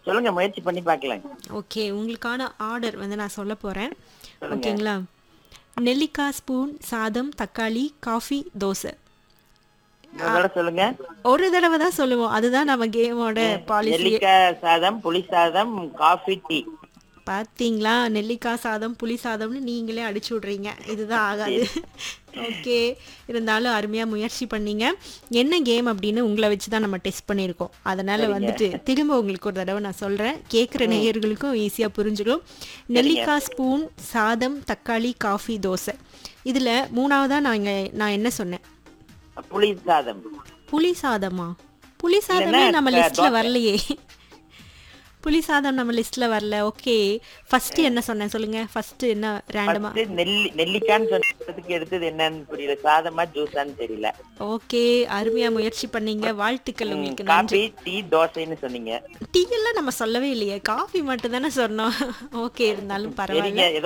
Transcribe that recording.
சொல்லுங்க முயற்சி பண்ணி பார்க்கலாம் ஓகே உங்களுக்கான ஆர்டர் வந்து நான் சொல்ல போகிறேன் சொல்லுங்க. ஓகேங்களா நெல்லிக்காய் ஸ்பூன் சாதம் தக்காளி காஃபி தோசை அதோட சொல்லுங்க ஒரு தடவை தான் சொல்லுவோம் அதுதான் நம்ம கேமோட பாலிசி நெல்லிக்காய் சாதம் புளி சாதம் காஃபி டீ பார்த்தீங்களா நெல்லிக்காய் சாதம் புளி சாதம்னு நீங்களே அடிச்சு விட்றீங்க இதுதான் ஆகாது ஓகே இருந்தாலும் அருமையாக முயற்சி பண்ணீங்க என்ன கேம் அப்படின்னு உங்களை வச்சு தான் நம்ம டெஸ்ட் பண்ணியிருக்கோம் அதனால வந்துட்டு திரும்ப உங்களுக்கு ஒரு தடவை நான் சொல்கிறேன் கேட்குற நேயர்களுக்கும் ஈஸியாக புரிஞ்சிடும் நெல்லிக்காய் ஸ்பூன் சாதம் தக்காளி காஃபி தோசை இதில் மூணாவதாக நான் இங்கே நான் என்ன சொன்னேன் புளி சாதம் புளி சாதமா புளி சாதமே இல்லைன்னா நம்ம க- லிஸ்ட்ல தோசை. வரலையே புளி சாதம் நம்ம லிஸ்ட்ல வரல ஓகே ஃபர்ஸ்ட் என்ன சொன்னேன் சொல்லுங்க ஃபர்ஸ்ட் என்ன ரேண்டமா ஃபர்ஸ்ட் நெல்லி நெல்லிக்கான்னு சொன்னதுக்கு எடுத்தது என்னன்னு புரியல சாதமா ஜூஸான்னு தெரியல ஓகே அருமையா முயற்சி பண்ணீங்க வாழ்த்துக்கள் உங்களுக்கு நன்றி காபி டீ தோசைன்னு சொன்னீங்க டீ எல்லாம் நம்ம சொல்லவே இல்லையே காஃபி மட்டும் தானே சொன்னோம் ஓகே இருந்தாலும் பரவாயில்ல சரிங்க